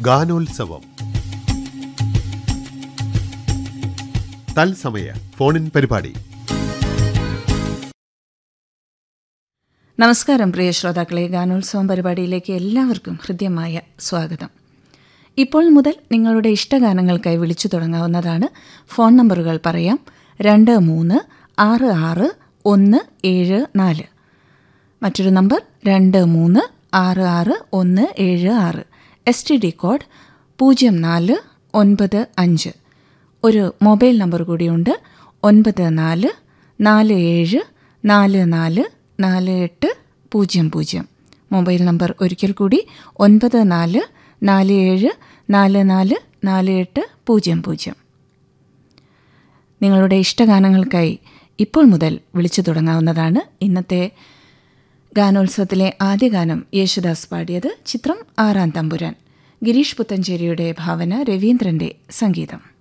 ഗാനോത്സവം തത്സമയ ഫോണിൻ പരിപാടി നമസ്കാരം പ്രിയ ശ്രോതാക്കളെ ഗാനോത്സവം പരിപാടിയിലേക്ക് എല്ലാവർക്കും ഹൃദ്യമായ സ്വാഗതം ഇപ്പോൾ മുതൽ നിങ്ങളുടെ ഇഷ്ടഗാനങ്ങൾക്കായി വിളിച്ചു തുടങ്ങാവുന്നതാണ് ഫോൺ നമ്പറുകൾ പറയാം രണ്ട് മൂന്ന് ആറ് ആറ് ഒന്ന് ഏഴ് നാല് മറ്റൊരു നമ്പർ രണ്ട് മൂന്ന് ആറ് ആറ് ഒന്ന് ഏഴ് ആറ് എസ് ടി ഡി കോഡ് പൂജ്യം നാല് ഒൻപത് അഞ്ച് ഒരു മൊബൈൽ നമ്പർ കൂടിയുണ്ട് ഒൻപത് നാല് നാല് ഏഴ് നാല് നാല് നാല് എട്ട് പൂജ്യം പൂജ്യം മൊബൈൽ നമ്പർ ഒരിക്കൽ കൂടി ഒൻപത് നാല് നാല് ഏഴ് നാല് നാല് നാല് എട്ട് പൂജ്യം പൂജ്യം നിങ്ങളുടെ ഇഷ്ടഗാനങ്ങൾക്കായി ഇപ്പോൾ മുതൽ വിളിച്ചു തുടങ്ങാവുന്നതാണ് ഇന്നത്തെ ഗാനോത്സവത്തിലെ ആദ്യ ഗാനം യേശുദാസ് പാടിയത് ചിത്രം ആറാം തമ്പുരാൻ ഗിരീഷ് പുത്തഞ്ചേരിയുടെ ഭാവന രവീന്ദ്രന്റെ സംഗീതം